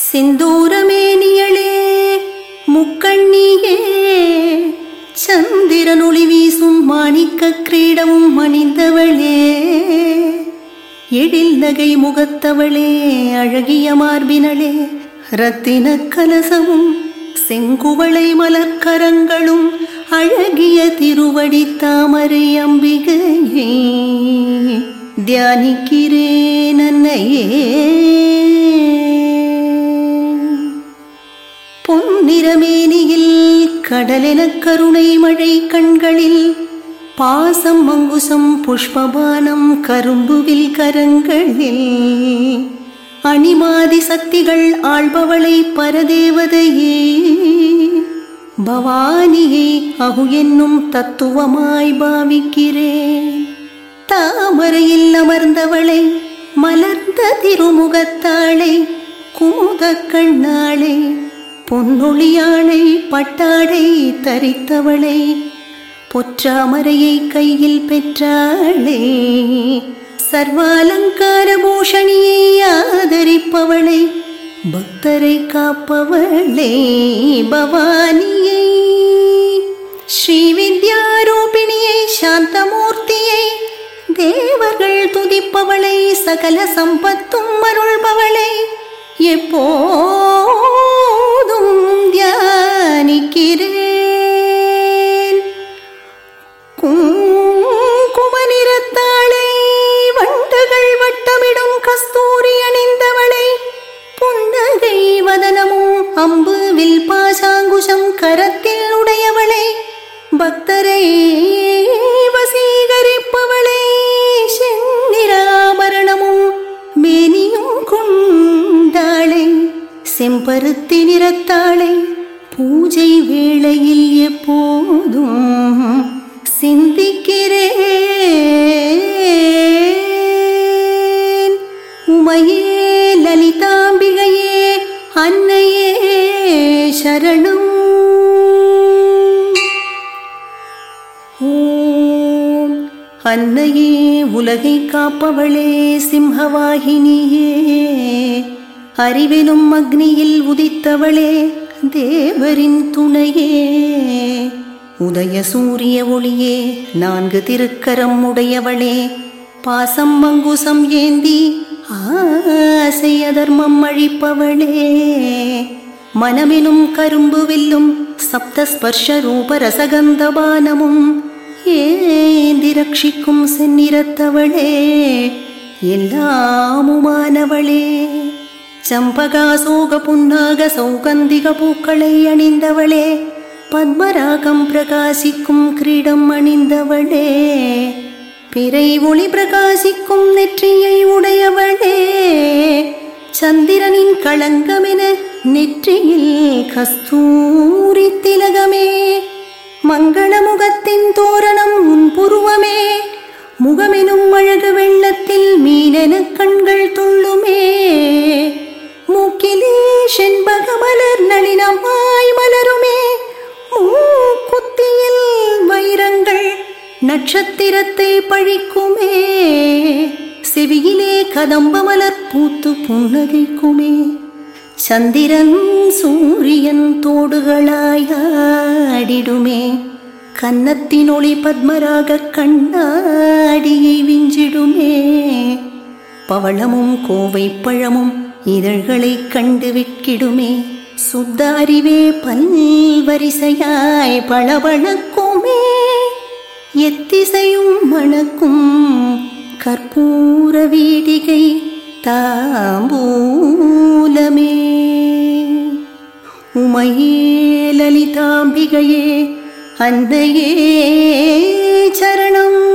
சிந்தூரமேனியளே முக்கண்ணியே சந்திரன் ஒளி வீசும் மாணிக்க கிரீடமும் அணிந்தவளே எழில் நகை முகத்தவளே அழகிய மார்பினளே ரத்தின கலசமும் செங்குவளை மலர்க்கரங்களும் அழகிய திருவடி தாமரை அம்பிகையே தியானிக்கிறேன் அன்னையே பொன்னிறமேனியில் கடலென கருணை மழை கண்களில் பாசம் மங்குசம் புஷ்பபானம் கரும்புவில் கரங்களில் அணிமாதி சக்திகள் ஆள்பவளை பரதேவதையே பவானியை அகு என்னும் தத்துவமாய் பாவிக்கிறேன் தாமரையில் அமர்ந்தவளை மலர்ந்த திருமுகத்தாளை குமுத கண்ணாளை பொன்னொழியாளை பட்டாடை தரித்தவளை பொற்றாமரையை கையில் பெற்றாளே சர்வாலங்கார பூஷணியை ஆதரிப்பவளை பக்தரை காப்பவளே பவானியை ஸ்ரீவித்யாரூபிணியை சாந்தமூர்த்தியை தேவர்கள் துதிப்பவளை சகல சம்பத்தும் அருள்பவளை எப்போதும் தியானிக்கிறேன் குங்கும நிறத்தாளை வண்டுகள் வட்டமிடும் கஸ்தூரி அணிந்தவளை புன்னகை வதனமும் அம்பு வில் பாசாங்குஷம் கரத்தில் உடையவளை பக்தரை வசீகரிப்பவளை செந்நிராபரணமும் மேனியும் கொண்டாளை செம்பருத்தி நிறத்தாளை பூஜை வேளையில் எப்போதும் சிந்திக்கிறேன் உமையே லலிதாம்பிகையே அன்னையே சரணம் ஓம் அன்னையே உலகை காப்பவளே சிம்ஹவாகினியே அறிவிலும் அக்னியில் உதித்தவளே தேவரின் துணையே உதய சூரிய ஒளியே நான்கு திருக்கரம் உடையவளே பாசம் மங்குசம் ஏந்தி ஆசை அதர்மம் அழிப்பவளே மனமெனும் கரும்பு வில்லும் சப்த ஸ்பர்ஷ ரூப ரசகந்தபானமும் ஏந்தி ரட்சிக்கும் செந்நிறத்தவளே எல்லாமுமானவளே சம்பகாசோக புன்னாக சௌகந்திக பூக்களை அணிந்தவளே பத்மராகம் பிரகாசிக்கும் கிரீடம் அணிந்தவளே பிறை ஒளி பிரகாசிக்கும் நெற்றியை உடையவளே சந்திரனின் களங்கமென நெற்றியில் கஸ்தூரி திலகமே மங்களமுகத்தின் தோரணம் உன் புருவமே முகமெனும் அழகு வெள்ளத்தில் மீனென கண்கள் துள்ளுமே மூக்கிலே செண்பக மலர் நளினமாய் மலருமே மூக்குத்தியில் வைரங்கள் நட்சத்திரத்தை பழிக்குமே செவியிலே கதம்ப மலர் பூத்து புன்னகைக்குமே சந்திரன் சூரியன் தோடுகளாய் ஆடிடுமே கன்னத்தின் ஒளி பத்மராக கண்ணாடியை விஞ்சிடுமே பவளமும் கோவை பழமும் இதழ்களை கண்டு விக்கிடுமே சுத்த அறிவே பல்வரிசையாய் பளபளக்குமே எத்திசையும் மணக்கும் கற்பூர வீடிகை தாம்பூலமே உமையே லலிதாம்பிகையே அன்னையே சரணம்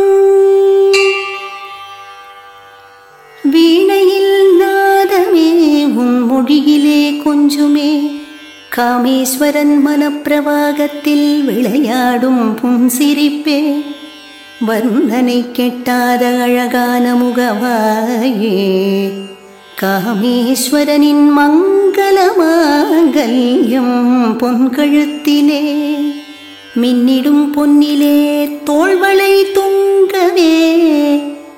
வீணையில் நாதமே உன் மொழியிலே கொஞ்சுமே காமேஸ்வரன் மனப்பிரவாகத்தில் விளையாடும் புன்சிரிப்பே வர்ணனை கெட்டாத அழகான முகவாயே காமேஸ்வரனின் மங்கள மாங்கல்யம் பொன்கழுத்திலே மின்னிடும் பொன்னிலே தோள்வளை தொங்கவே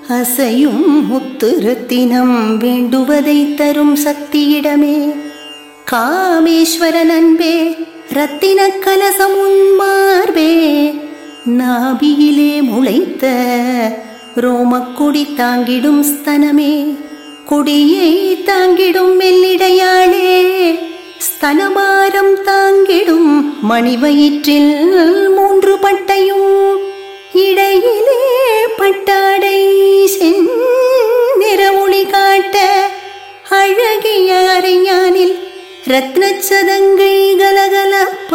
அசையும் முத்து ரத்தினம் வேண்டுவதை தரும் சக்தியிடமே காமேஸ்வரன் அன்பே ரத்தின கலசம் உன் மார்பே நாபியிலே முளைத்த ரோமக்குடி தாங்கிடும் ஸ்தனமே கொடியை தாங்கிடும் மெல்லிடையாளே ஸ்தனபாரம் தாங்கிடும் மணிவயிற்றில் மூன்று பட்டையும் இடையிலே பட்டாடை செந்நிற ஒளி காட்ட அழகிய அரைஞானில் ரத்னச் சதங்கை கலகலப்ப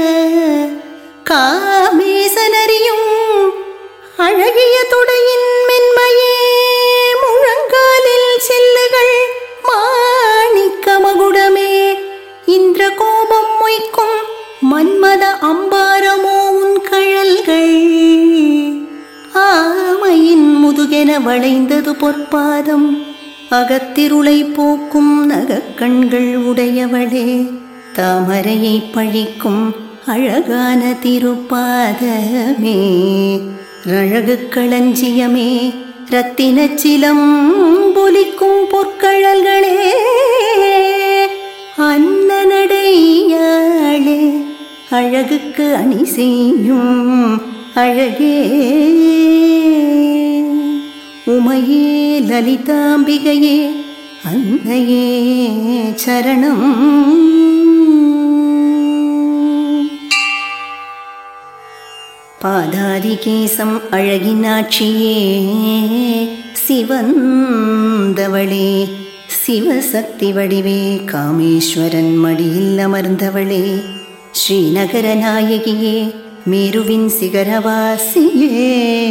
காமேசனறியும் அழகிய துடையின் மென்மையே முழங்காலில் செல்லுகள் மாணிக்க மகுடமே இந்திர கோபம் மொய்க்கும் மன்மத அம்பாரமோ உன் கழல்கள் ஆமையின் முதுகென வளைந்தது பொற்பாதம் அகத்திருளை போக்கும் நகக்கண்கள் உடையவளே தாமரையை பழிக்கும் அழகான திருப்பாதமே அழகு களஞ்சியமே ரத்தினச் சிலம் பொலிக்கும் பொற்கழல்களே அன்னநடையாளே அழகுக்கு அணி செய்யும் அழகே உமையே லலிதாம்பிகையே அன்னையே சரணம் பாதாதிகேசம் அழகினாட்சியே சிவந்தவளே சிவசக்தி வடிவே காமேஸ்வரன் மடியில் அமர்ந்தவளே ஸ்ரீநகர நாயகியே மேருவின் சிகரவாசியே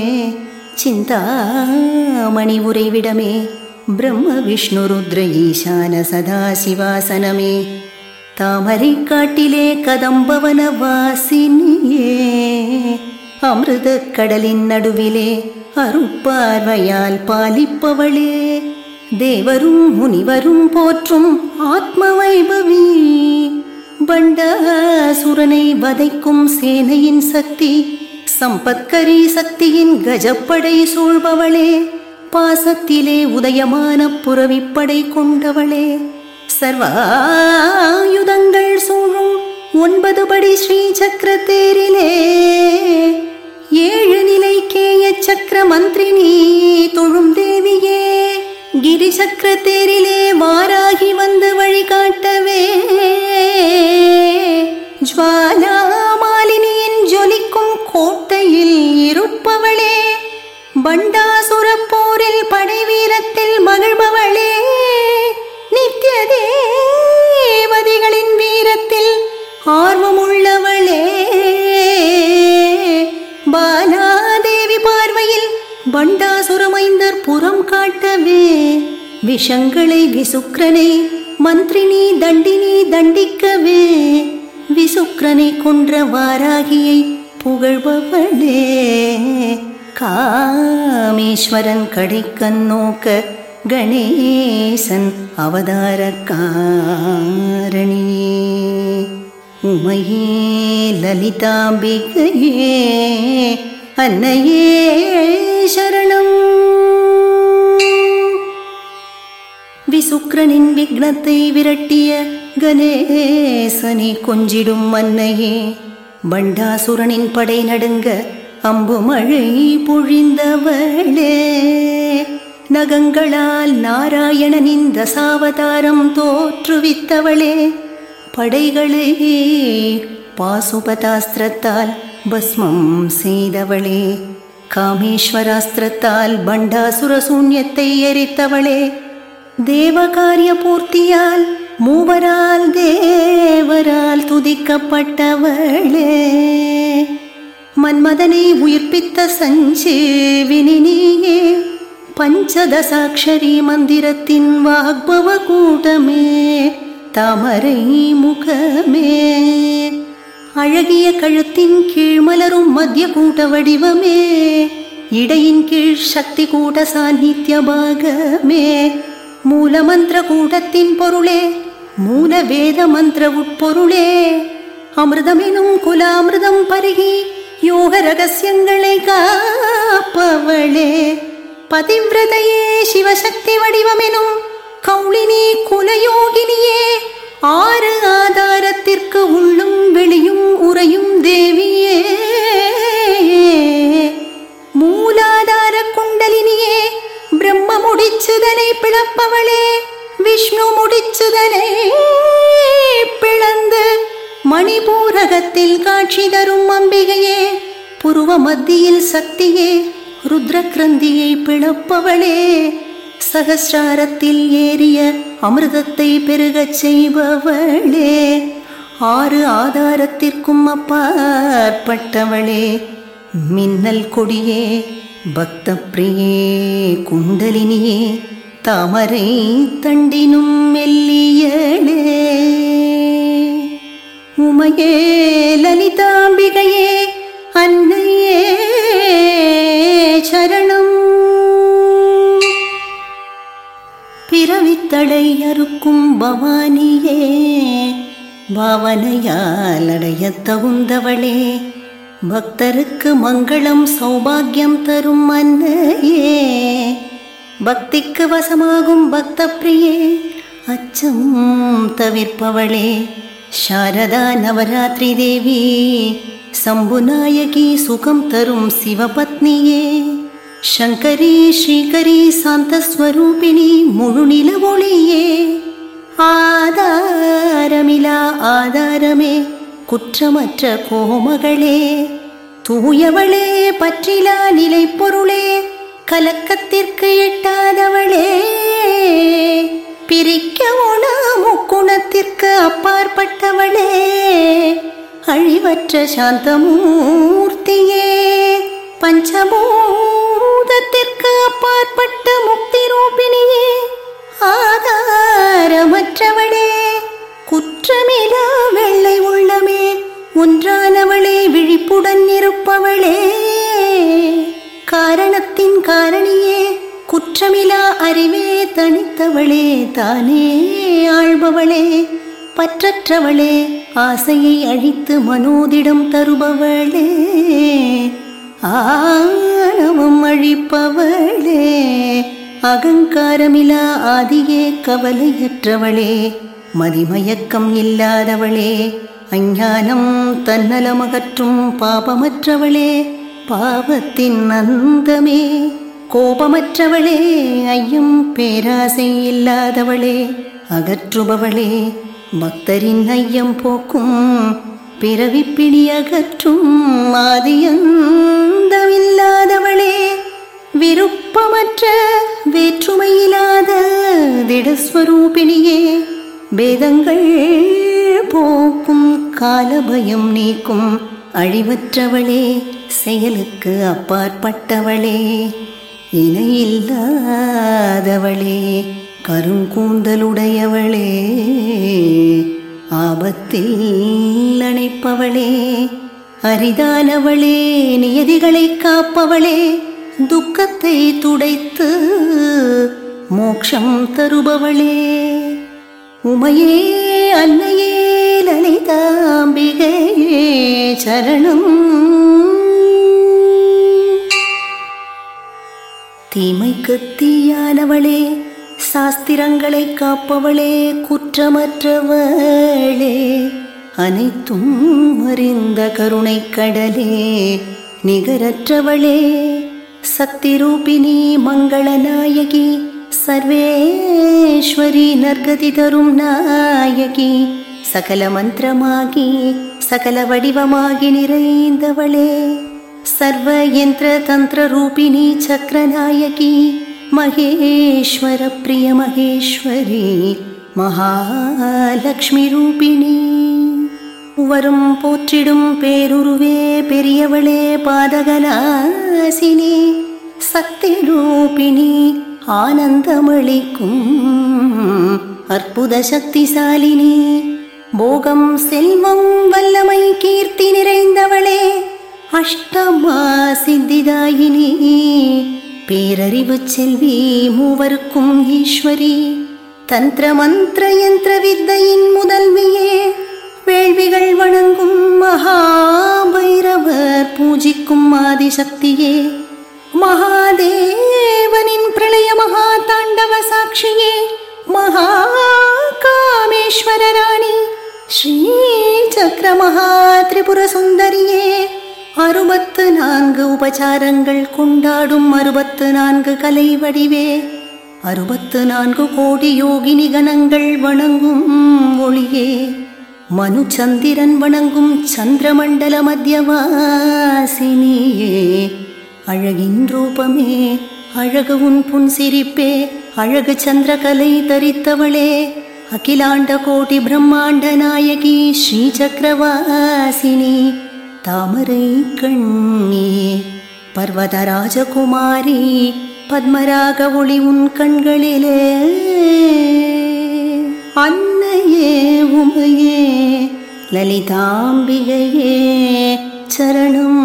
சிந்தாமணி உறைவிடமே பிரம்ம விஷ்ணு ருத்ர ஈசான சதாசிவாசனமே தாமரை காட்டிலே கதம்பவன வாசினியே அமிர்த கடலின் நடுவிலே அருட்பார்வையால் பாலிப்பவளே தேவரும் முனிவரும் போற்றும் ஆத்ம வைபவி பண்டாசுரனை வதைக்கும் சேனையின் சக்தி சம்பத்கரி சக்தியின் கஜப்படை சூழ்பவளே பாசத்திலே உதயமான புறவிப்படை கொண்டவளே சர்வாயுதங்கள் சூழும் ஒன்பது படி ஸ்ரீ சக்கர தேரிலே ஏழு நிலை கேய சக்கர மந்திரினி தொழும் தேவியே கிரி சக்கர தேரிலே வாராகி வந்து வழிகாட்டவே ஜுவாலா மாலினியின் ஜொலிக்கும் கோட்டையில் இருப்பவளே பண்டாசுரப் போரில் படை வீரத்தில் மகிழ்பவளே நித்திய தேவதைகளின் வீரத்தில் ஆர்வமுள்ளவளே பாலாதேவி பார்வையில் பண்டாசுரமைந்தர் புறம் காட்டவே விஷங்களை விசுக்ரனை மந்திரினி தண்டினி தண்டிக்கவே விசுக்ரனை கொன்ற வாராகியை புகழ்பவளே காமேஸ்வரன் கடைக்கண் நோக்க கணேசன் அவதார காரணியே உமையே லலிதாம்பிகையே அன்னையே சரணம் விசுக்ரனின் விக்னத்தை விரட்டிய கணேசனை கொஞ்சிடும் மன்னையே பண்டாசுரனின் படை நடுங்க அம்பு மழை பொழிந்தவளே நகங்களால் நாராயணனின் தசாவதாரம் தோற்றுவித்தவளே படைகளே பாசுபதாஸ்திரத்தால் பஸ்மம் செய்தவளே காமேஸ்வராஸ்திரத்தால் பண்டாசுர சூன்யத்தை எரித்தவளே தேவகாரிய பூர்த்தியால் மூவரால் தேவரால் துதிக்கப்பட்டவளே மன்மதனை உயிர்ப்பித்த சஞ்சீவினி நீயே பஞ்சதசாட்சரி மந்திரத்தின் வாக்பவ கூட்டமே தாமரை முகமே அழகிய கழுத்தின் கீழ் மலரும் மத்திய கூட்ட வடிவமே இடையின் கீழ் சக்தி கூட்ட சாநித்திய பாகமே மூலமந்திர கூட்டத்தின் பொருளே மூல வேத மந்திர உட்பொருளே அமிர்தமெனும் குலாமிர்தம் பருகி யோக ரகசியங்களை காப்பவளே பதிவிரதையே சிவசக்தி வடிவமெனும் கௌளினி குலயோகினியே ஆறு ஆதாரத்திற்கு உள்ளும் வெளியும் உறையும் தேவியே மூலாதார குண்டலினியே பிரம்ம முடிச்சுதனை பிளப்பவளே விஷ்ணு முடிச்சுதனை பிளந்து மணிபூரகத்தில் காட்சி தரும் அம்பிகையே புருவ மத்தியில் சக்தியே ருத்ரக்கிரந்தியை பிளப்பவளே சகசிராரத்தில் ஏறிய அமிர்தத்தை பெருகச் செய்பவளே ஆறு ஆதாரத்திற்கும் அப்பாற்பட்டவளே மின்னல் கொடியே பக்த பிரியே குண்டலினியே தாமரை தண்டினும் மெல்லியளே உமையே லலிதாம்பிகையே அன்னையே சரணம் பிறவித்தடை அறுக்கும் பவானியே பாவனையால் அடையத் தகுந்தவளே பக்தருக்கு மங்களம் சௌபாகியம் தரும் அன்னையே பக்திக்கு வசமாகும் பக்த பிரியே அச்சம் தவிர்ப்பவளே சாரதா நவராத்திரி தேவி சம்புநாயகி சுகம் தரும் சிவபத்னியே சங்கரி ஸ்ரீகரி சாந்தஸ்வரூபிணி முழுநில ஒளியே ஆதாரமிலா ஆதாரமே குற்றமற்ற கோமகளே தூயவளே பற்றிலா நிலை பொருளே கலக்கத்திற்கு எட்டாதவளே பிரிக்க உண முக்குணத்திற்கு அப்பாற்பட்டவளே அழிவற்ற சாந்தமூர்த்தியே பஞ்சபூதத்திற்கு அப்பாற்பட்ட முக்தி ரூபிணியே ஆதாரமற்றவளே குற்றமிலா வெள்ளை உள்ளமே ஒன்றானவளே விழிப்புடன் இருப்பவளே காரணத்தின் காரணியே குற்றமிலா அறிவே தனித்தவளே தானே ஆள்பவளே பற்றற்றவளே ஆசையை அழித்து மனோதிடம் தருபவளே ஆணவம் அழிப்பவளே அகங்காரமிலா ஆதியே கவலையற்றவளே மதிமயக்கம் இல்லாதவளே அஞ்ஞானம் தன்னலமகற்றும் பாபமற்றவளே பாவத்தின் அந்தமே கோபமற்றவளே ஐயம் பேராசை இல்லாதவளே அகற்றுபவளே பக்தரின் ஐயம் போக்கும் பிறவிப்பிடி அகற்றும் ஆதியந்தமில்லாதவளே விருப்பமற்ற வேற்றுமையில்லாத திடஸ்வரூபிணியே வேதங்கள் போக்கும் காலபயம் நீக்கும் அழிவற்றவளே செயலுக்கு அப்பாற்பட்டவளே இணையில்லாதவளே கருங்கூந்தலுடையவளே ஆபத்தில் அணைப்பவளே அரிதானவளே நியதிகளை காப்பவளே துக்கத்தை துடைத்து மோட்சம் தருபவளே உமையே அன்னையே லலிதாம்பிகையே சரணம் தீமைக்கு தீயானவளே சாஸ்திரங்களை காப்பவளே குற்றமற்றவளே அனைத்தும் அறிந்த கருணை கடலே நிகரற்றவளே சக்தி ரூபிணி மங்களநாயகி சர்வேஸ்வரி நற்கதி தரும் நாயகி சகல மந்திரமாகி சகல வடிவமாகி நிறைந்தவளே சர்வ யந்திர தந்திர ரூபிணி சக்கரநாயகி மகேஸ்வர பிரிய மகேஸ்வரி மகாலக்ஷ்மி ரூபிணி வரும் போற்றிடும் பேருருவே பெரியவளே பாதகநாசினி சக்தி ரூபிணி ஆனந்தமளிக்கும் அற்புத சக்திசாலினி போகம் செல்வம் வல்லமை கீர்த்தி நிறைந்தவளே அஷ்டமா சித்திதாயினி பேரறிவு செல்வி மூவருக்கும் ஈஸ்வரி தந்திர மந்திர யந்திர வித்தையின் முதல்வியே வேள்விகள் வணங்கும் மகாபைரவர் பூஜிக்கும் ஆதிசக்தியே மகாதேவனின் பிரளய மகா தாண்டவ சாட்சியே மகாகாமேஸ்வர ராணி ஸ்ரீ சக்கர மகா திரிபுர சுந்தரியே அறுபத்து நான்கு உபசாரங்கள் கொண்டாடும் அறுபத்து நான்கு கலை வடிவே அறுபத்து நான்கு கோடி யோகினி கணங்கள் வணங்கும் ஒளியே மனு சந்திரன் வணங்கும் சந்திரமண்டல மத்தியவாசினியே அழகின் ரூபமே அழகு உன் புன் சிரிப்பே அழகு சந்திரகலை தரித்தவளே அகிலாண்ட கோடி பிரம்மாண்ட நாயகி ஸ்ரீ சக்கரவாசினி தாமரை கண்ணியே பர்வத ராஜகுமாரி பத்மராக ஒளி உன் கண்களிலே அன்னையே உமையே லலிதாம்பிகையே சரணம்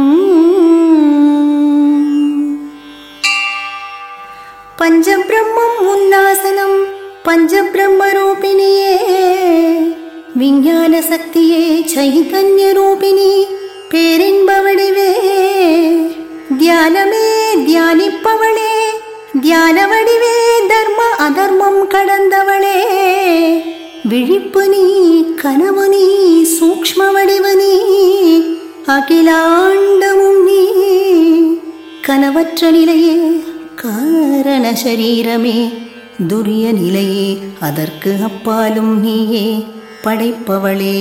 பஞ்சபிரம்மம் உன்னாசனம் பஞ்சபிரம்ம ரூபிணியே விஞ்ஞான சக்தியே சைதன்ய ரூபிணி பேரின்ப வடிவே தியானமே தியானிப்பவளே தியான வடிவே தர்ம அதர்மம் கடந்தவளே விழிப்பு நீ கனவு நீ சூக்ஷ்ம வடிவு நீ அகிலாண்டமும் நீ கனவற்ற நிலையே காரண சரீரமே துரிய நிலையே அதற்கு அப்பாலும் நீயே படைப்பவளே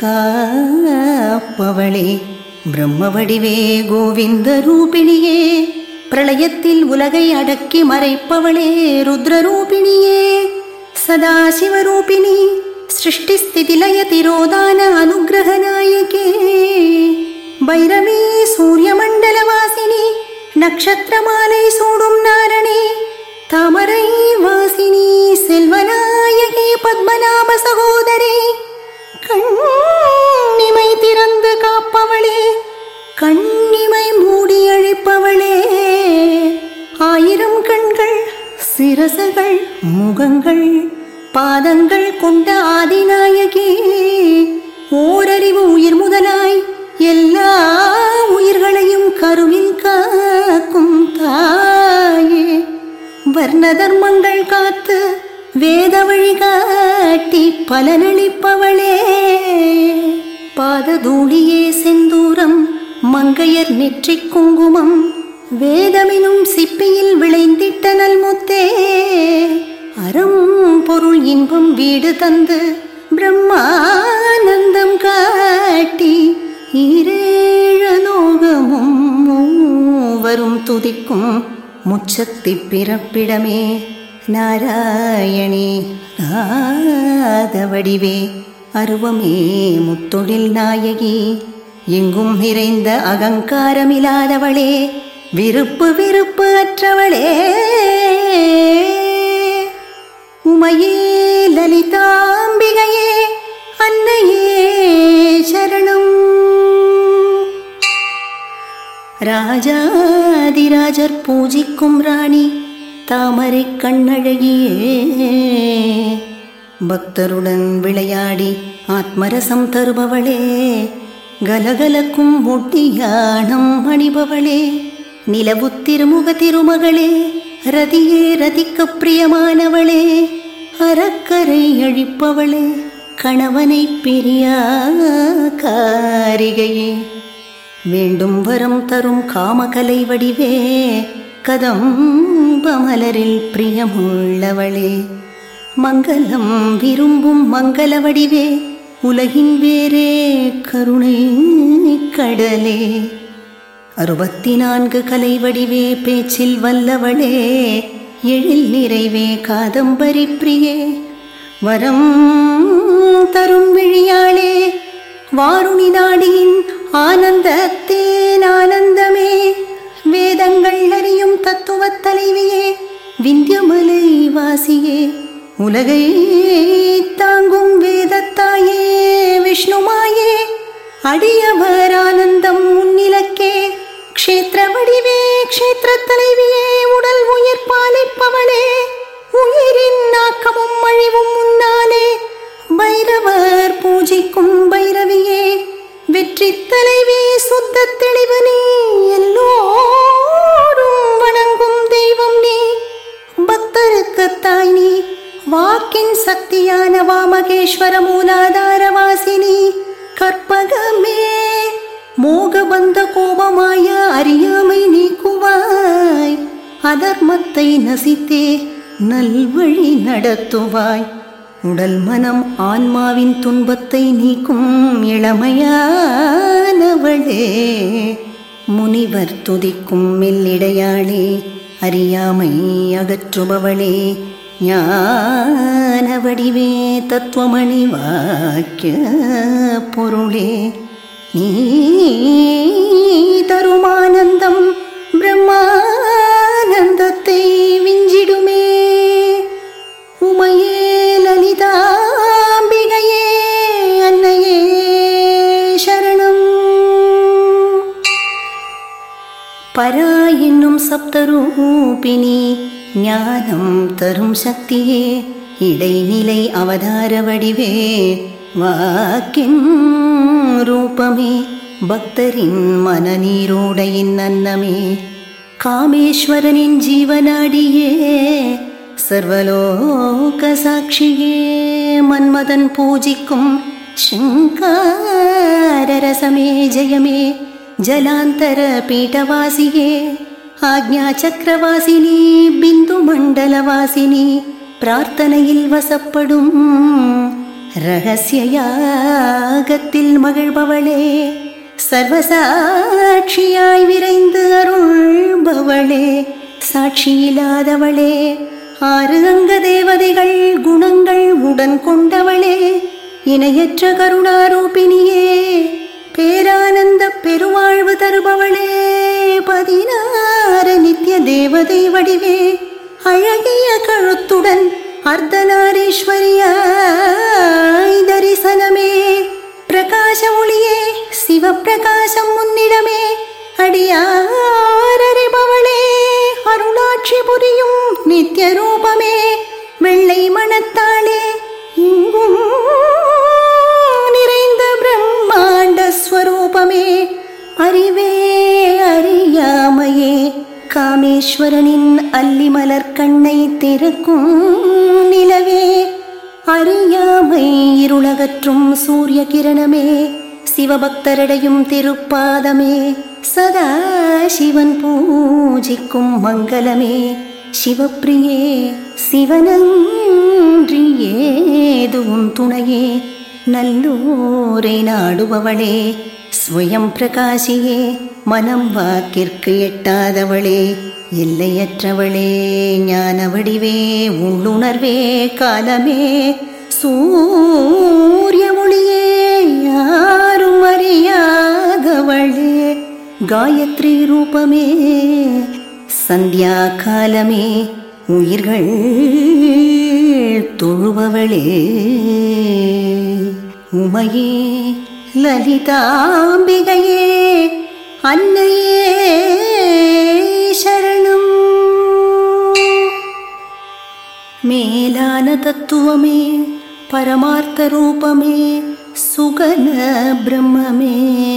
காப்பவளே பிரம்ம வடிவே கோவிந்த ரூபிணியே பிரளயத்தில் உலகை அடக்கி மறைப்பவளே ருத்ர ரூபிணியே சதாசிவரூபிணி சృష్టిస్థితిలయ తిరోదాన అనుగ్రహ నాయకే భైరవీ సూర్యమండలవాసిని நட்சத்திரமாலை சூடும் நாரணி தாமரை வாசினி செல்வநாயகி பத்மநாப சகோதரி கண்ணிமை திறந்து காப்பவளே கண்ணிமை மூடி அழிப்பவளே ஆயிரம் கண்கள் சிரசுகள் முகங்கள் பாதங்கள் கொண்ட ஆதிநாயகி ஓரறிவு உயிர் முதலாய் எல்லா உயிர்களையும் கருவில் காக்கும் தாயே வர்ண தர்மங்கள் காத்து வேத வழிகாட்டி பலனளிப்பவளே பாததூளியே செந்தூரம் மங்கையர் நெற்றிக் குங்குமம் வேதமெனும் சிப்பியில் விளைந்திட்ட நல்முத்தே அறம் பொருள் இன்பம் வீடு தந்து பிரம்மானந்தம் காட்டி ஈரேழலோகமும் மூவரும் துதிக்கும் முச்சக்தி பிறப்பிடமே நாராயணி நாதவடிவே அருவமே முத்தொழில் நாயகி எங்கும் நிறைந்த அகங்காரமில்லாதவளே விருப்பு விருப்பு அற்றவளே உமையே லலிதாம்பிகையே அன்னையே சரணம் ராஜாதிராஜர் பூஜிக்கும் ராணி தாமரை கண்ணழகியே பக்தருடன் விளையாடி ஆத்மரசம் தருபவளே கலகலக்கும் ஒட்டியானம் அணிபவளே நிலவு திருமுக திருமகளே ரதியே ரதிக்க பிரியமானவளே அறக்கரை அழிப்பவளே கணவனை பிரியா காரிகையே வேண்டும் வரம் தரும் காமகலை வடிவே கதம்ப மலரில் பிரியமுள்ளவளே மங்களம் விரும்பும் மங்கள வடிவே உலகின் வேறே கருணை கடலே அறுபத்தி நான்கு கலை வடிவே பேச்சில் வல்லவளே எழில் நிறைவே காதம்பரி பிரியே வரம் தரும் விழியாளே வாருணி நாடியின் ஆனந்தத்தேன் ஆனந்தமே வேதங்கள் அறியும் தத்துவத் தலைவியே விந்தியமலை வாசியே உலகை தாங்கும் வேதத்தாயே விஷ்ணுமாயே அடியவர் ஆனந்தம் முன்னிலக்கே க்ஷேத்திர வடிவே க்ஷேத்திர தலைவியே உடல் உயிர் பாலிப்பவளே உயிரின் நாக்கமும் அழிவும் முன்னாலே பைரவர் பூஜிக்கும் பைரவியே வெற்றி தலைவி சுத்த தெளிவு நீ எல்லோரும் வணங்கும் தெய்வம் நீ பக்தருக்கு தாய் நீ மாகேஸ்வர மூலாதாரவாசினி கற்பகமே மோகபந்த கோபமாய அறியாமை நீக்குவாய் அதர்மத்தை நசித்தே நல்வழி நடத்துவாய் உடல் மனம் ஆன்மாவின் துன்பத்தை நீக்கும் இளமையானவளே முனிவர் துதிக்கும் மெல்லிடையாளே அறியாமை அகற்றுபவளே ஞான வடிவே தத்துவமணி வாக்கிய பொருளே நீ தருமானந்தம் பிரம்மானந்தத்தை விஞ்சிடுமே உமையே லலிதாம்பிகையே அன்னையே சரணம் பரா என்னும் சப்தரூபிணி ஞானம் தரும் சக்தியே இடைநிலை அவதார வடிவே வாக்கின் ரூபமே பக்தரின் மனநீரோடையின் அன்னமே காமேஸ்வரனின் ஜீவனாடியே சர்வலோக சாட்சியே மன்மதன் பூஜிக்கும் ಶೃಂಗಾರರಸಮೇ ಜಯಮೇ ಜಲಾಂತರ ಪೀಠವಾಸಿಯೇ ಆಜ್ಞಾ ಚಕ್ರವಾಸಿನಿ ಬಿಂದು ಮಂಡಲವಾಸಿನಿ பிரார்த்தனையில் வசப்படும் ரகசிய யாகத்தில் மகிழ்பவளே சர்வசாட்சியாய் விரைந்து அருள்பவளே சாட்சியில்லாதவளே ஆறு அங்க தேவதைகள் குணங்கள் உடன் கொண்டவளே இணையற்ற கருணாரூபிணியே பேரானந்த பெருவாழ்வு தருபவளே பதினாறு நித்திய தேவதை வடிவே அழகிய கழுத்துடன் அர்த்தநாரீஸ்வரியாய் தரிசனமே பிரகாச ஒளியே சிவப்பிரகாசம் முன்னிடமே அடியாரறிபவளே அருளாட்சி புரியும் நித்திய ரூபமே வெள்ளை மனத்தாளே இங்கும் நிறைந்த பிரம்மாண்ட ஸ்வரூபமே அறிவே அறியாமையே காமேஸ்வரனின் அல்லிமலர் கண்ணை திறக்கும் நிலவே அறியாமை இருளகற்றும் சூரிய கிரணமே சிவபக்தரடையும் திருப்பாதமே சதா சிவன் பூஜிக்கும் மங்களமே சிவப்பிரியே சிவனன்றி ஏதுவும் துணையே நல்லோரை நாடுபவளே ஸ்வயம் பிரகாசியே மனம் வாக்கிற்கு எட்டாதவளே எல்லையற்றவளே ஞான வடிவே உள்ளுணர்வே காலமே சூரிய ஒளியே யாரும் அறியாதவளே காயத்ரி ரூபமே சந்தியா காலமே உயிர்கள் தொழுபவளே உமையே லலிதாம்பிகையே அன்னையே சரணம் மேலான தத்துவமே பரமார்த்த ரூபமே சுகன பிரம்மமே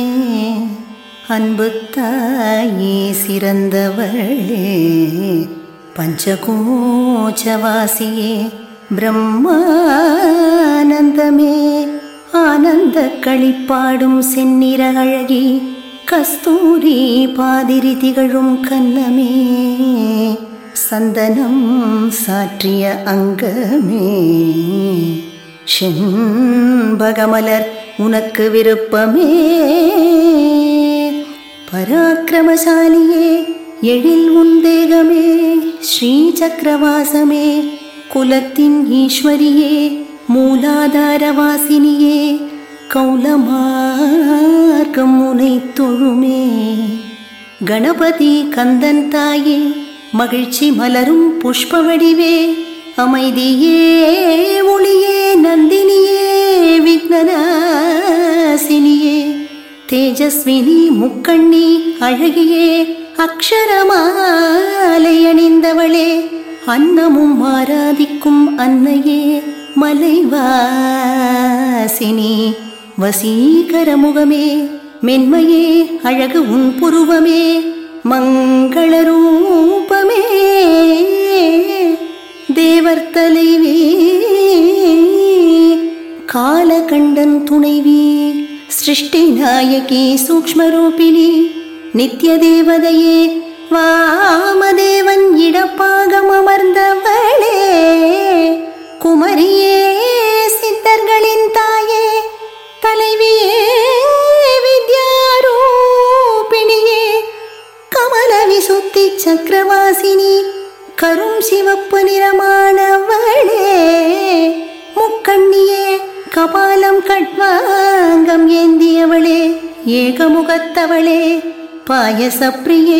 அன்பு தாயே சிறந்தவளே பஞ்சகோச்சவாசியே பிரம்மானந்தமே ஆனந்த களிப்பாடும் செந்நிற அழகி கஸ்தூரி பாதிரி திகழும் கன்னமே சந்தனம் சாற்றிய அங்கமே செண்பகமலர் உனக்கு விருப்பமே பராக்கிரமசாலியே எழில் உந்தேகமே ஸ்ரீ சக்கரவாசமே குலத்தின் ஈஸ்வரியே மூலாதாரவாசினியே கௌலமார்க்கம் உனை தொழுமே கணபதி கந்தன் தாயே மகிழ்ச்சி மலரும் புஷ்ப வடிவே அமைதியே ஒளியே நந்தினியே விக்னராசினியே தேஜஸ்வினி முக்கண்ணி அழகியே அக்ஷரமாலை அணிந்தவளே அன்னமும் ஆராதிக்கும் அன்னையே மலைவாசினி வசீகர முகமே மென்மையே அழகு உன் புருவமே மங்கள ரூபமே தேவர் தலைவே காலகண்டன் துணைவி சிருஷ்டி நாயகி சூக்ஷ்மரூபிணி நித்ய தேவதையே வாமதேவன் இடப்பாகம் அமர்ந்தவளே குமரியே சித்தர்களின் தாயே தலைவியே வித்யாரூபிணியே கமல விசுத்தி சக்கரவாசினி கரும் சிவப்பு நிறமானவளே முக்கண்ணியே கபாலம் கட்வாங்கம் ஏந்தியவளே ஏகமுகத்தவளே பாயசப்பிரியே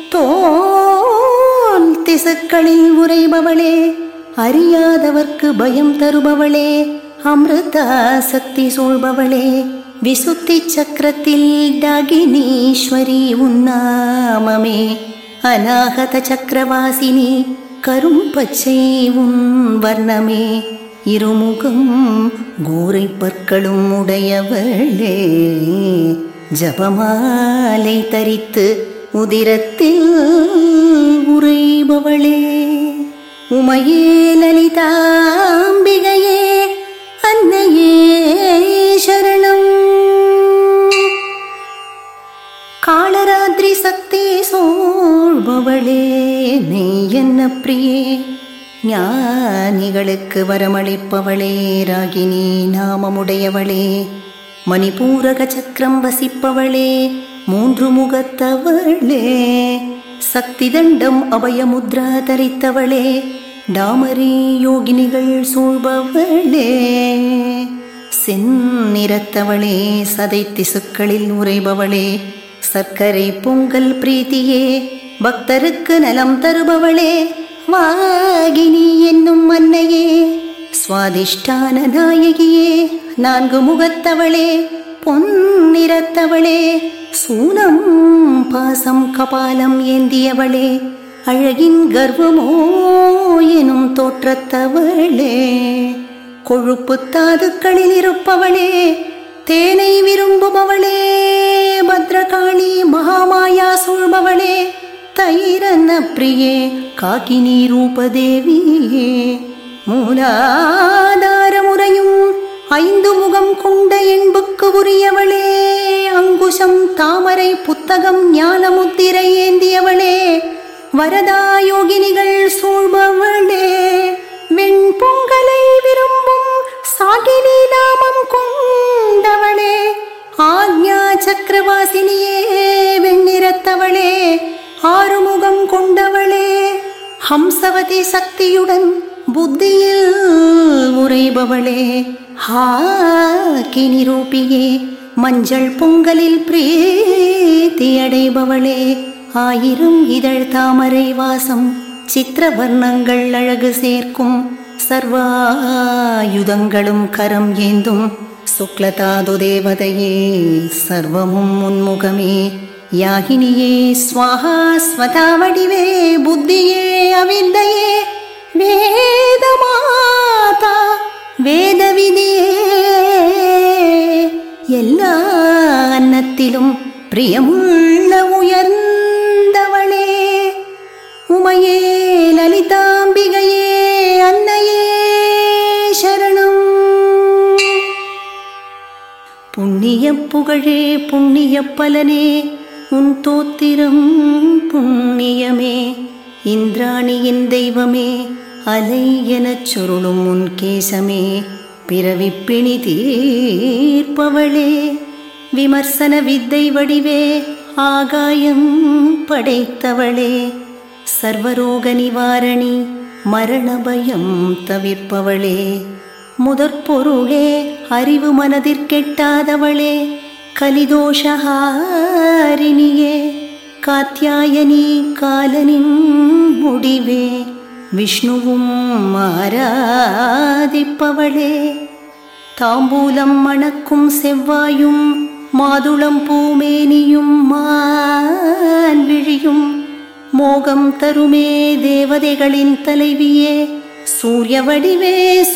தோல் திசுக்களில் உரைபவளே அறியாதவர்க்கு பயம் தருபவளே அமிர்தா சக்தி சூழ்பவளே விசுத்தி சக்கரத்தில் டாகினீஸ்வரி உன்னாமமே அநாகத சக்கரவாசினி கரும் பச்சை உன் வர்ணமே இருமுகம் கூரை பற்களும் உடையவளே ஜபமாலை தரித்து உதிரத்தில் உறைபவளே உமையே லலிதாம்பிகையே அன்னையே சரணம் காளராத்திரி சக்தி சூழ்பவளே நீ என்ன பிரியே ஞானிகளுக்கு வரமளிப்பவளே ராகினி நாமமுடையவளே மணிபூரக சக்கரம் வசிப்பவளே மூன்று முகத்தவளே சக்தி தண்டம் அபயமுத்ரா தரித்தவளே டாமரி யோகினிகள் சூழ்பவளே செந்நிறத்தவளே சதை திசுக்களில் உறைபவளே சர்க்கரை பொங்கல் பிரீத்தியே பக்தருக்கு நலம் தருபவளே வாகினி என்னும் அன்னையே சுவாதிஷ்டான நாயகியே நான்கு முகத்தவளே பொன்னிறத்தவளே சூனம் பாசம் கபாலம் ஏந்தியவளே அழகின் கர்வமோ எனும் தோற்றத்தவளே கொழுப்பு தாதுக்களில் இருப்பவளே தேனை விரும்புபவளே பத்ரகாளி மகாமாயா சூழ்பவளே தைரன பிரியே காக்கினி ரூபதேவியே மூலாதார முறையும் ஐந்து முகம் கொண்ட என்புக்கு உரியவளே அங்குசம் தாமரை புத்தகம் ஞான முத்திரை ஏந்தியவளே வரதா யோகினிகள் சூழ்பவளே வெண்பொங்கலை விரும்பும் சாகினி நாமம் கொண்டவளே ஆக்ஞா சக்கரவாசினியே வெண்ணிறத்தவளே ஆறுமுகம் கொண்டவளே ஹம்சவதி சக்தியுடன் புத்தியில் உறைபவளே ஹாக்கினி ரூபியே மஞ்சள் பொங்கலில் பிரீத்தி அடைபவளே ஆயிரம் இதழ் தாமரை வாசம் சித்திரவர்ணங்கள் அழகு சேர்க்கும் சர்வாயுதங்களும் கரம் ஏந்தும் சுக்லதாது தேவதையே சர்வமும் உன்முகமே யாகினியே ஸ்வாஹா ஸ்வதா வடிவே புத்தியே அவித்தையே வேதமாதா வேதவிதியே எல்லா அன்னத்திலும் பிரியமுள்ள உயர்ந்தவளே உமையே லலிதாம்பிகையே அன்னையே சரணம் புண்ணிய புகழே புண்ணிய பலனே உன் தோத்திரம் புண்ணியமே இந்திராணியின் தெய்வமே அலை எனச் சுருளும் உன் கேசமே பிறவிப்பிணி தீர்ப்பவளே விமர்சன வித்தை வடிவே ஆகாயம் படைத்தவளே சர்வரோக நிவாரணி மரண பயம் தவிர்ப்பவளே முதற்பொருளே அறிவு மனதிற்கெட்டாதவளே கலிதோஷஹாரிணியே காத்தியாயனி காலனின் முடிவே விஷ்ணுவும் ஆராதிப்பவளே தாம்பூலம் மணக்கும் செவ்வாயும் மாதுளம் பூமேனியும் மான் விழியும் மோகம் தருமே தேவதைகளின் தலைவியே சூரிய வடிவே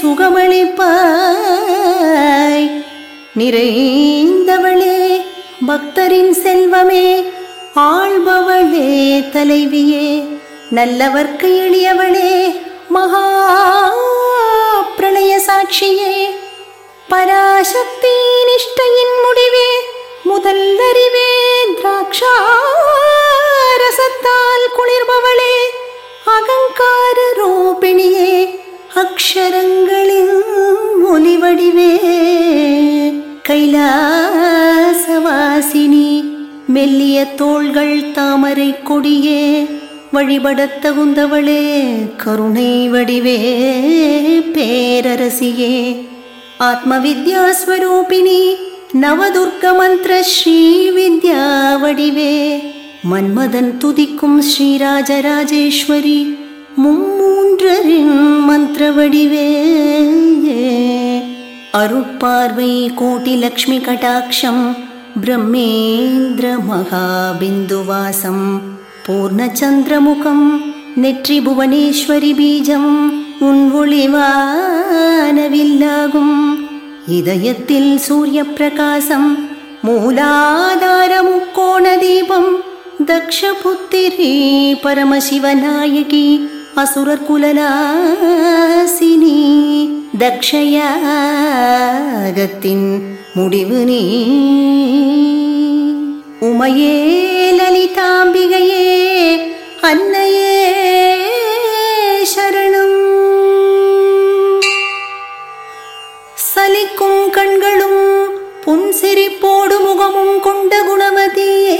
சுகமளிப்பாய் நிறைந்தவளே பக்தரின் செல்வமே ஆள்பவளே தலைவியே நல்லவர்க்கு எளியவளே மகா பிரளய சாட்சியே பராசக்தி நிஷ்டையின் முடிவே முதல் அறிவே திராட்சாரசத்தால் குளிர்பவளே அகங்கார ரூபிணியே அக்ஷரங்களின் ஒலிவடிவே கைலாசவாசினி மெல்லிய தோள்கள் தாமரை கொடியே வழிபடத் தகுந்தவளே கருணை வடிவே பேரரசியே ஆத்மவித்யாஸ்வரூபிணி நவதுர்க்க மந்திர ஸ்ரீ வித்யா வடிவே மன்மதன் துதிக்கும் ஸ்ரீராஜராஜேஸ்வரி மும்மூன்றரின் மந்திர வடிவே அருட்பார்வை கோட்டி லக்ஷ்மி கடாட்சம் பிரம்மேந்திர மகாபிந்துவாசம் பூர்ணச்சந்திரமுகம் நெற்றி புவனேஸ்வரி பீஜம் உன் ஒளிவானவில்லாகும் இதயத்தில் சூரிய பிரகாசம் மூலாதார முக்கோண தீபம் தக்ஷபுத்திரி பரமசிவநாயகி அசுரர் குலநாசினி தக்ஷயாகத்தின் முடிவு நீ உமையே லலிதாம்பிகையே அன்னையே சரணம் சலிக்கும் கண்களும் புன்சிரிப்போடு முகமும் கொண்ட குணவதியே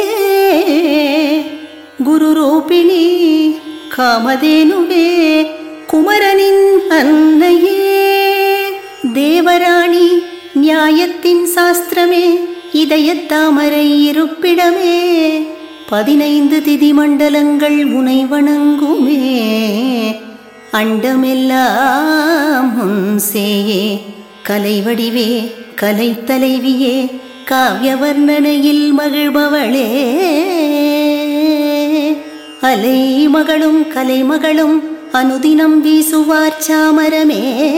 குரு ரூபிணி காமதேனுவே குமரனின் அன்னையே தேவராணி நியாயத்தின் சாஸ்திரமே இதயத்தாமரை இருப்பிடமே பதினைந்து திதி மண்டலங்கள் உனை வணங்குமே அண்டமெல்லாம் உன் சேயே கலை வடிவே கலை தலைவியே காவிய வர்ணனையில் மகிழ்பவளே அலை மகளும் கலை மகளும் அனுதினம் வீசுவார் சாமரமே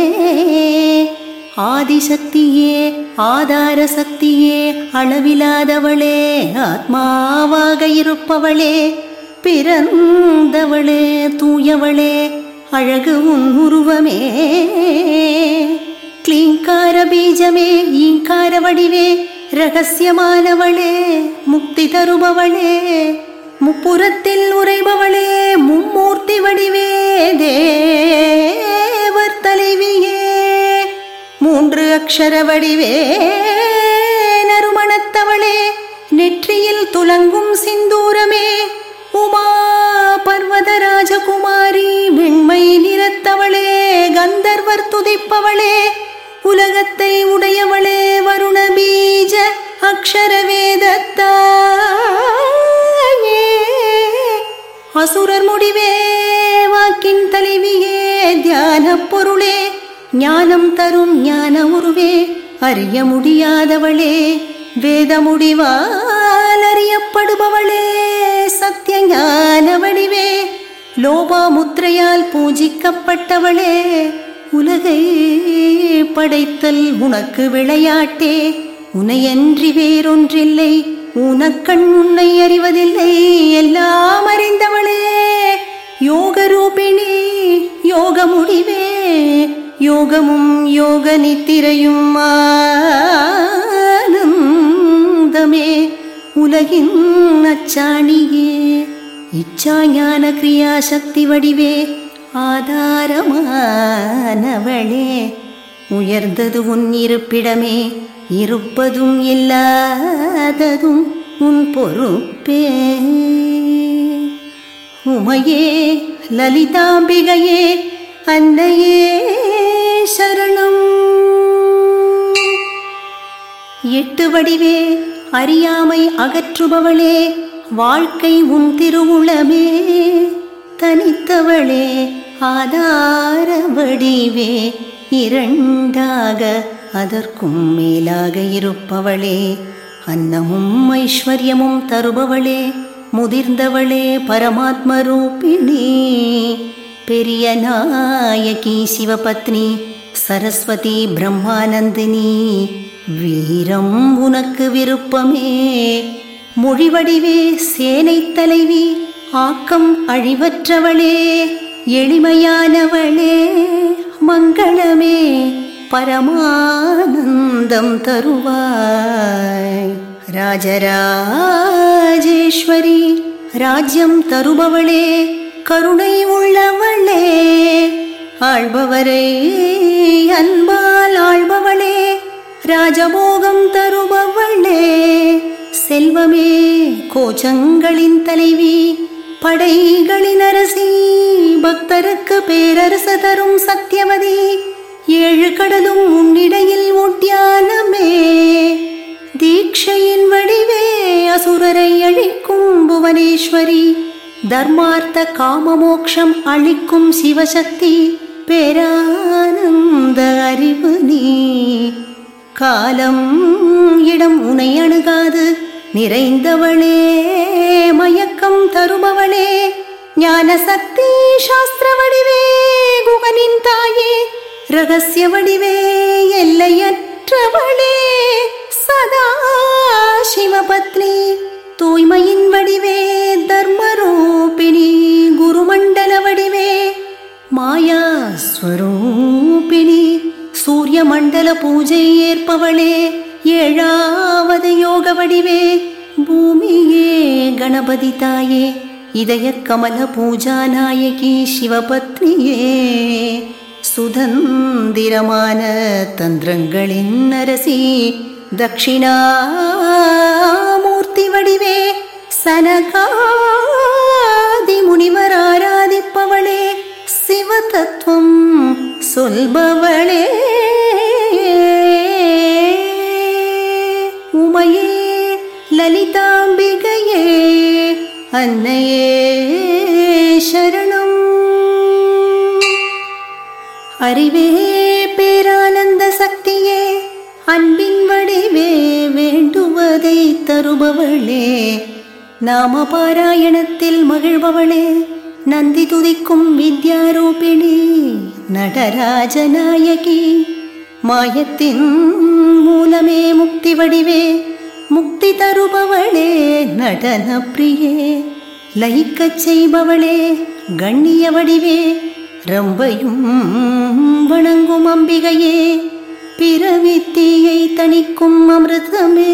ஆதிசக்தியே ஆதார சக்தியே அளவிலாதவளே ஆத்மாவாக இருப்பவளே பிறந்தவளே தூயவளே அழகு உன் உருவமே கிளீங்கார பீஜமே ஈங்கார வடிவே ரகசியமானவளே முக்தி தருபவளே முப்புறத்தில் உறைபவளே மும்மூர்த்தி வடிவே தேவர் தலைவியே மூன்று அக்ஷர வடிவே நறுமணத்தவளே நெற்றியில் துலங்கும் சிந்தூரமே உமா பர்வத ராஜகுமாரி வெண்மை நிறத்தவளே கந்தர்வர் துதிப்பவளே உலகத்தை உடையவளே வருண பீஜ அக்ஷர வேதத்தாயே அசுரர் முடிவே வாக்கின் தலைவியே தியான பொருளே ஞானம் தரும் ஞான உருவே அறிய முடியாதவளே வேத முடிவால் அறியப்படுபவளே சத்திய ஞான வடிவே லோபா முத்திரையால் பூஜிக்கப்பட்டவளே உலகை படைத்தல் உனக்கு விளையாட்டே உனையன்றி வேறொன்றில்லை உனக்கண் உன்னை அறிவதில்லை எல்லாம் அறிந்தவளே யோக ரூபிணி யோக முடிவே யோகமும் யோக நித்திரையும் ஆனந்தமே உலகின் அச்சாணியே இச்சா ஞான கிரியா சக்தி வடிவே ஆதாரமானவளே உயர்ந்தது உன் இருப்பிடமே இருப்பதும் இல்லாததும் உன் பொறுப்பே உமையே லலிதாம்பிகையே அன்னையே சரணம் எட்டு வடிவே அறியாமை அகற்றுபவளே வாழ்க்கை உன் திருவுளமே தனித்தவளே ஆதார வடிவே இரண்டாக அதற்கும் மேலாக இருப்பவளே அன்னமும் ஐஸ்வர்யமும் தருபவளே முதிர்ந்தவளே பரமாத்ம ரூபிணி பெரிய நாயகி சிவபத்னி சரஸ்வதி பிரம்மானந்தினி வீரம் உனக்கு விருப்பமே மொழிவடிவே சேனை தலைவி ஆக்கம் அழிவற்றவளே எளிமையானவளே மங்களமே பரமானந்தம் தருவாய் ராஜராஜேஸ்வரி ராஜ்யம் தருபவளே கருணை உள்ளவளே ஆள்பவரை அன்பால் ஆள்பவளே ராஜபோகம் தருபவளே செல்வமே கோச்சங்களின் தலைவி படைகளின் அரசி பக்தருக்கு பேரரசு தரும் சத்தியவதி ஏழு கடலும் உன்னிடையில் ஒட்டியானமே தீட்சையின் வடிவே அசுரரை அழிக்கும் புவனேஸ்வரி தர்மார்த்த காமமோக்ஷம் அளிக்கும் சிவசக்தி பேரானந்த அறிவு நீ காலம் இடம் உனை அணுகாது நிறைந்தவளே மயக்கம் தருபவளே ஞான சக்தி சாஸ்திர வடிவே குகனின் தாயே ரகசிய வடிவே எல்லையற்றவளே சதா சிவபத்னி தூய்மையின் வடிவே தர்மரூபிணி குருமண்டல வடிவே மாயா ஸ்வரூபிணி சூரிய மண்டல பூஜை ஏற்பவளே ஏழாவது யோக வடிவே பூமியே கணபதி தாயே இதய கமல பூஜா நாயகி சிவபத்னியே சுதந்திரமான தந்திரங்களின் அரசி தட்சிணாமூர்த்தி வடிவே சனகாதி முனிவர் ஆராதிப்பவளே சிவ தத்துவம் சொல்பவளே உமையே லலிதாம்பிகையே அன்னையே சரணம் அறிவே பேரானந்த சக்தியே அன்பின் வடிவே வேண்டுவதை தருபவளே நாம பாராயணத்தில் மகிழ்பவளே நந்தி துதிக்கும் வித்யாரூபிணி நடராஜநாயகி மாயத்தின் மூலமே முக்தி வடிவே முக்தி தருபவளே நடன பிரியே லயிக்கச் செய்பவளே கண்ணிய வடிவே ரம்பையும் வணங்கும் அம்பிகையே பிறவித்தீயை தணிக்கும் அமிர்தமே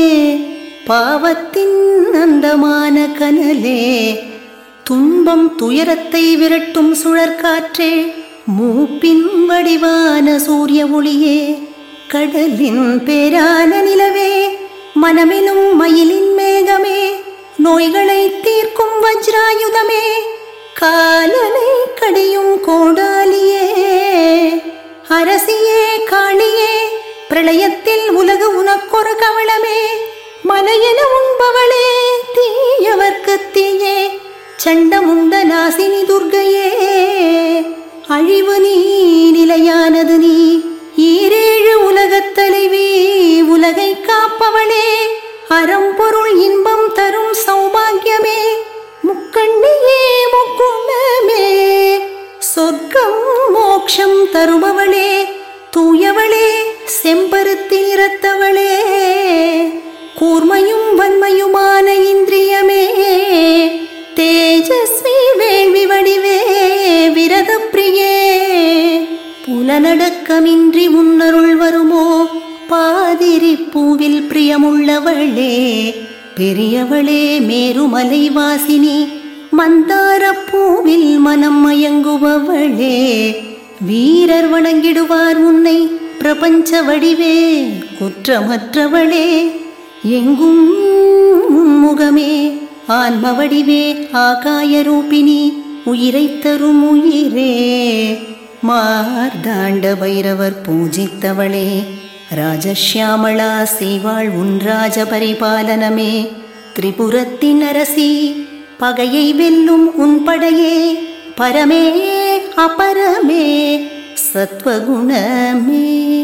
பாவத்தின் அந்தமான கனலே துன்பம் துயரத்தை விரட்டும் சுழற்காற்றே மூப்பின் வடிவான சூரிய ஒளியே கடலின் பேரான நிலவே மனமெனும் மயிலின் மேகமே நோய்களை தீர்க்கும் வஜ்ராயுதமே காலனை கடியும் கோடாலியே அரசியே காளியே பிரளயத்தில் உலகு உனக்கொரு கவளமே மலையென உண்பவளே தீயவர்க்கு தீயே சண்டமுண்ட நாசினி துர்கையே அழிவு நீ நிலையானது நீ ஈரேழு உலகத் தலைவி உலகை காப்பவளே அறம்பொருள் இன்பம் தரும் சௌபாகியமே முக்கண்ணியே முக்குணமே சொர்க்கம் மோக்ஷம் தருபவளே தூயவளே செம்பருத்தி நிறத்தவளே கூர்மையும் வன்மையுமான இந்திரியமே தேஜஸ்வி வேள்வி வடிவே விரத பிரியே புலனடக்கமின்றி உன்னருள் வருமோ பாதிரி பூவில் பிரியமுள்ளவளே பெரியவளே மேருமலை வாசினி மந்தார பூவில் மனம் மயங்குபவளே வீரர் வணங்கிடுவார் உன்னை பிரபஞ்ச வடிவே குற்றமற்றவளே எங்கும் முகமே ஆன்ம வடிவே ஆகாய ரூபிணி உயிரை தரும் உயிரே மார்தாண்ட பைரவர் பூஜித்தவளே ராஜஷ்யாமளா செய்வாள் உன் ராஜ பரிபாலனமே திரிபுரத்தின் அரசி பகையை வெல்லும் உன் படையே பரமே அபரமே சத்வகுணமே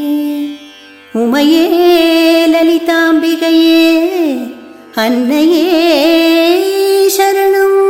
உமையே லலிதாம்பிகையே அன்னையே சரணம்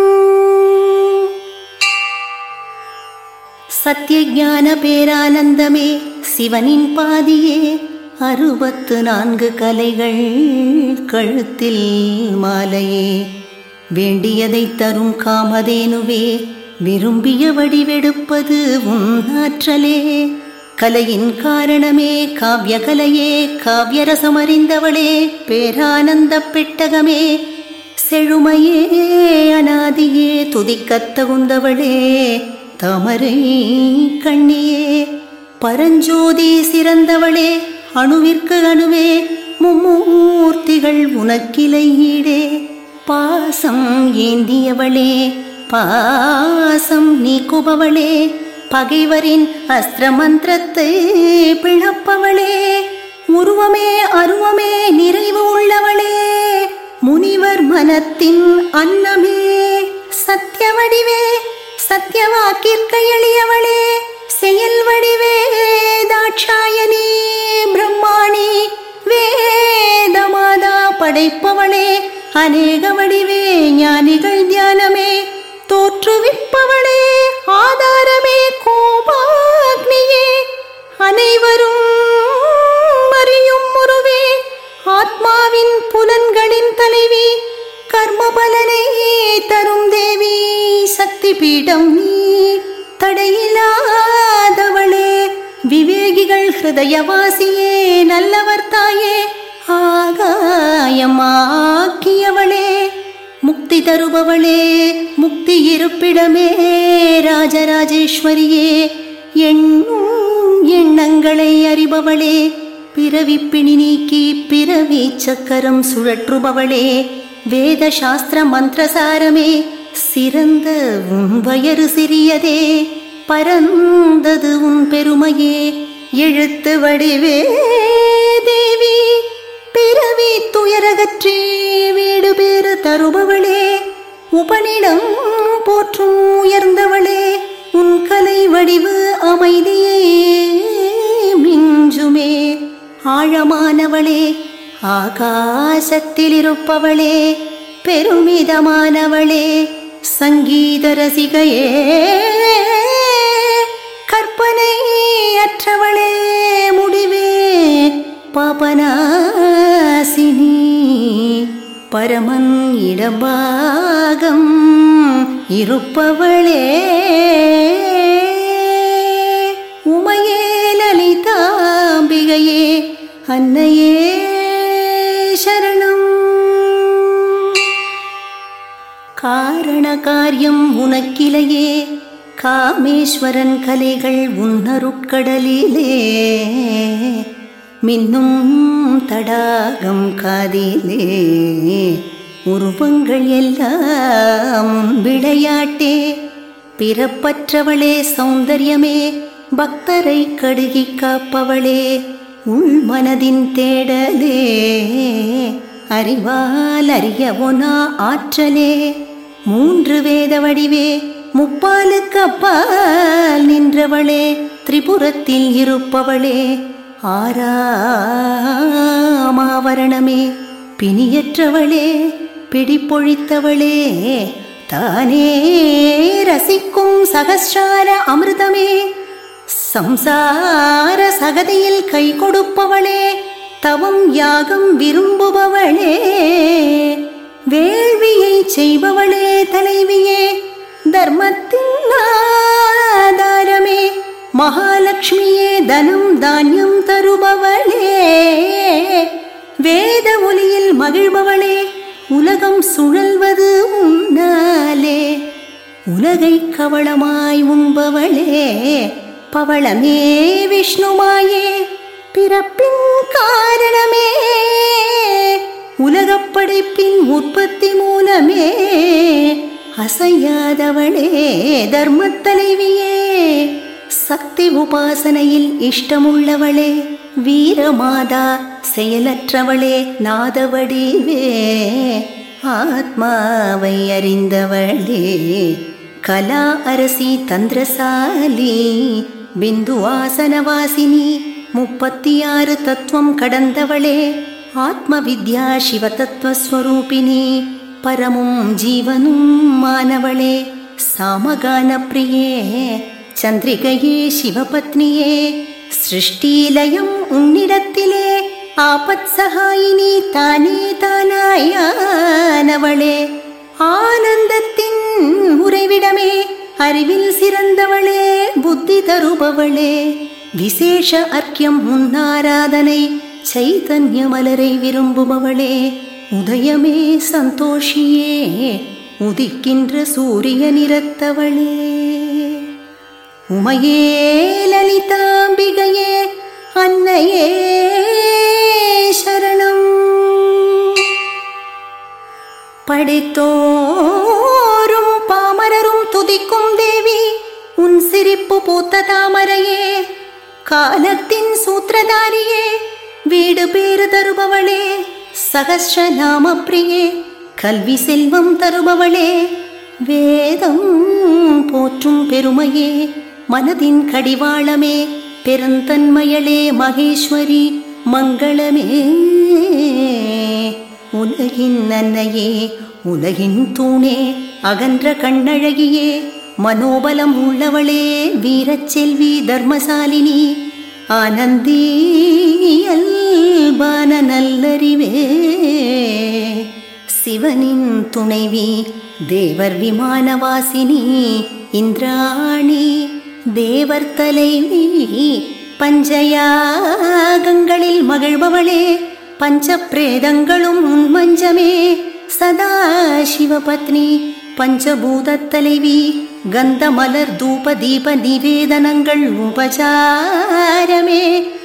சத்தியஞான பேரானந்தமே சிவனின் பாதியே அறுபத்து நான்கு கலைகள் கழுத்தில் மாலையே வேண்டியதை தரும் காமதேனுவே விரும்பிய வடிவெடுப்பது உன் ஆற்றலே கலையின் காரணமே காவியகலையே காவியரசமறிந்தவளே பேரானந்த பெட்டகமே செழுமையே அனாதியே துதிக்கத் தகுந்தவளே தாமரை கண்ணியே பரஞ்சோதி சிறந்தவளே அணுவிற்கு அணுவே மும்மூர்த்திகள் உனக்கிலை ஈடே பாசம் ஏந்தியவளே பாசம் நீக்குபவளே பகைவரின் அஸ்திர மந்திரத்தை பிளப்பவளே உருவமே அருவமே நிறைவு உள்ளவளே முனிவர் மனத்தின் அன்னமே சத்திய வடிவே சத்தியவாக்கிற்கு எளியவளே செயல் வடிவே தாட்சாயணி பிரம்மாணி வேதமாதா படைப்பவளே அநேக வடிவே ஞானிகள் தியானமே தோற்றுவிப்பவளே ஆதாரமே கோபாக்னியே அனைவரும் அறியும் முருவே ஆத்மாவின் புலன்களின் தலைவி கர்ம பலனை தரும் தேவி சக்தி பீடம் நீ தடையில்லாதவளே விவேகிகள் ஹிருதயவாசியே நல்லவர் தாயே ஆகாயமாக்கியவளே முக்தி தருபவளே முக்தி இருப்பிடமே ராஜராஜேஸ்வரியே எண்ணும் எண்ணங்களை அறிபவளே பிறவி பிணி நீக்கி பிறவி சக்கரம் சுழற்றுபவளே வேத சாஸ்திர மந்திரசாரமே சிறந்த உன் வயறு சிறியதே பரந்தது உன் பெருமையே எழுத்து வடிவே தேவி பிறவி துயரகற்றே வீடு பேறு தருபவளே உபனிடம் போற்றும் உயர்ந்தவளே உன் கலை வடிவு அமைதியே மிஞ்சுமே ஆழமானவளே ஆகாசத்தில் இருப்பவளே பெருமிதமானவளே சங்கீத ரசிகையே கற்பனை அற்றவளே முடிவே பாபநாசினி பரமன் இடபாகம் இருப்பவளே உமையே லலிதாம்பிகையே அன்னையே சரணம் காரண காரியம் உனக்கிலையே காமேஸ்வரன் கலைகள் உன்னருட்கடலிலே மின்னும் தடாகம் காதிலே உருவங்கள் எல்லாம் உன் விளையாட்டே பிறப்பற்றவளே சௌந்தர்யமே பக்தரை கடுகி காப்பவளே உள் மனதின் தேடலே அறிவால் அறியவொனா ஆற்றலே மூன்று வேத வடிவே முப்பாலுக்கு அப்பால் நின்றவளே திரிபுரத்தில் இருப்பவளே ஆராமாவரணமே பிணியற்றவளே பிடிப்பொழித்தவளே தானே ரசிக்கும் சகஸ்ரார அமிர்தமே சம்சார சகதியில் கை கொடுப்பவளே தவம் யாகம் விரும்புபவளே வேள்வியை செய்பவளே தலைவியே தர்மத்தின் ஆதாரமே மகாலட்சுமியே தனம் தானியம் தருபவளே வேத ஒலியில் மகிழ்பவளே உலகம் சுழல்வது உன்னாலே உலகை கவளமாய் உண்பவளே பவளமே விஷ்ணுமாயே பிறப்பின் காரணமே உலகப் படைப்பின் உற்பத்தி மூலமே அசையாதவளே தர்மத் தலைவியே சக்தி உபாசனையில் இஷ்டமுள்ளவளே வீரமாதா செயலற்றவளே நாதவடிவே ஆத்மாவை அறிந்தவளே கலா அரசி தந்திரசாலி பிந்து ஆசனவாசினி முப்பத்தி ஆறு தத்துவம் கடந்தவளே ஆத்ம வித்யா சிவதத்துவஸ்வரூபிணி பரமும் ஜீவனும் மானவளே சாமகான பிரியே சந்திரிகையே சிவபத்னியே சிருஷ்டிலயம் உன்னிடத்திலே ஆபத் சகாயினி தானே தானாயானவளே ஆனந்தத்தின் உறைவிடமே அறிவில் சிறந்தவளே புத்தி தருபவளே விசேஷ அர்க்கியம் முன்னாராதனை சைதன்ய மலரை விரும்புபவளே உதயமே சந்தோஷியே உதிக்கின்ற சூரிய நிறத்தவளே உமையே லலிதாம்பிகையே அன்னையே சரணம் படித்தோரும் பாமரரும் துதிக்கும் தேவி உன் சிரிப்பு பூத்த தாமரையே காலத்தின் சூத்திரதாரியே வீடு பேறு தருபவளே சகஸ்ர நாம பிரியே கல்வி செல்வம் தருபவளே வேதம் போற்றும் பெருமையே மனதின் கடிவாளமே பெருந்தன்மையளே மகேஸ்வரி மங்களமே உலகின் அன்னையே உலகின் தூணே அகன்ற கண்ணழகியே மனோபலம் உள்ளவளே வீரச்செல்வி தர்மசாலினி ஆனந்தியல்பான நல்லறிவே சிவனின் துணைவி தேவர் விமானவாசினி இந்திராணி தேவர் தலைவி பஞ்சயாகங்களில் மகிழ்பவளே பஞ்ச பிரேதங்களும் உன் மஞ்சமே சதா சிவபத்னி பஞ்சபூத தலைவி கந்த மலர் தூப தீப நிவேதனங்கள் உபசாரமே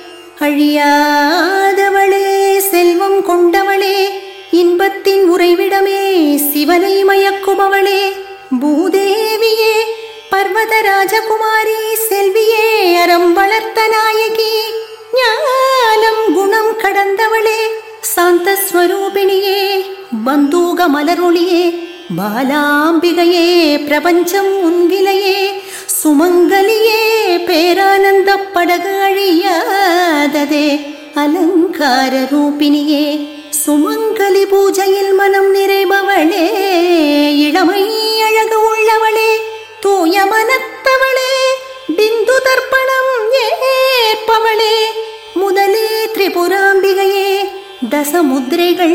அழியாதவளே செல்வம் கொண்டவளே இன்பத்தின் உறைவிடமே சிவனை மயக்குபவளே பூதேவியே பர்வத ராஜகுமாரி செல்வியே அறம் வளர்த்த நாயகி ஞானம் குணம் கடந்தவளே சாந்த ஸ்வரூபிணியே பந்தூக மலரொளியே பாலாம்பிகையே பிரபஞ்சம் உன்விலையே சுமங்கலியே பேரானந்த படகு அழியாததே அலங்கார ரூபிணியே சுமங்கலி பூஜையில் மனம் நிறைபவளே இளமை அழகு உள்ளவளே தூய மனத்தவளே பிந்து தர்ப்பணம் ஏற்பவளே முதலே திரிபுராம்பிகையே தசமுத்திரைகள்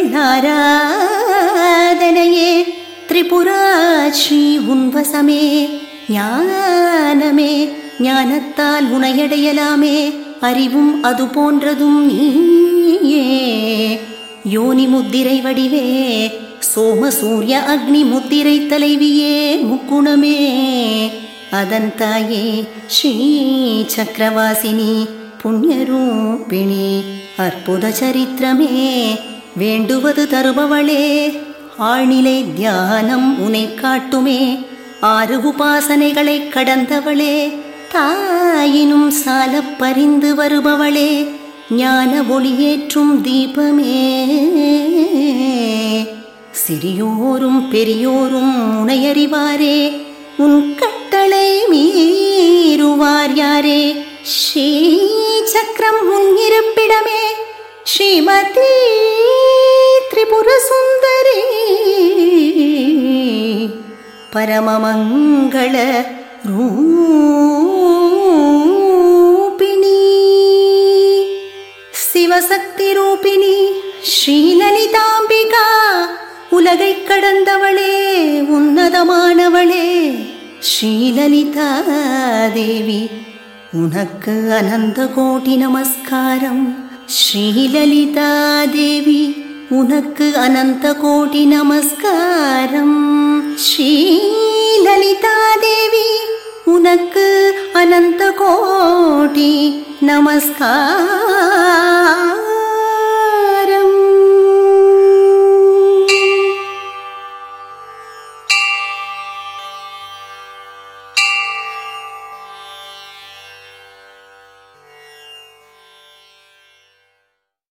ஆராதனையே திரிபுரா ஸ்ரீ உன்வசமே ஞானமே ஞானத்தால் உனையடையலாமே அறிவும் அது போன்றதும் நீயே யோனி முத்திரை வடிவே சோம சூரிய அக்னி முத்திரை தலைவியே முக்குணமே அதன் தாயே ஸ்ரீ சக்கரவாசினி புண்ணியரூபிணி அற்புத சரித்திரமே வேண்டுவது தருபவளே ஆழ்நிலை தியானம் உனை காட்டுமே ஆறு உபாசனைகளை கடந்தவளே தாயினும் சால பரிந்து வருபவளே ஞான ஒளியேற்றும் தீபமே சிறியோரும் பெரியோரும் உனையறிவாரே உன் கட்டளை மீறுவார் யாரே ஸ்ரீ சக்கரம் உன் இருப்பிடமே ஸ்ரீமதி திரிபுர சுந்தரி பரமமங்கள ரூபிணி சிவசக்தி ரூபிணி ஸ்ரீலலிதாம்பிகா உலகை கடந்தவளே உன்னதமானவளே ஸ்ரீலலிதா தேவி உனக்கு அனந்த கோடி நமஸ்காரம் ஸ்ரீலலிதா தேவி உனக்கு அனந்த கோடி நமஸ்காரம் ஸ்ரீலலிதா தேவி உனக்கு அனந்த கோடி நமஸ்காரம்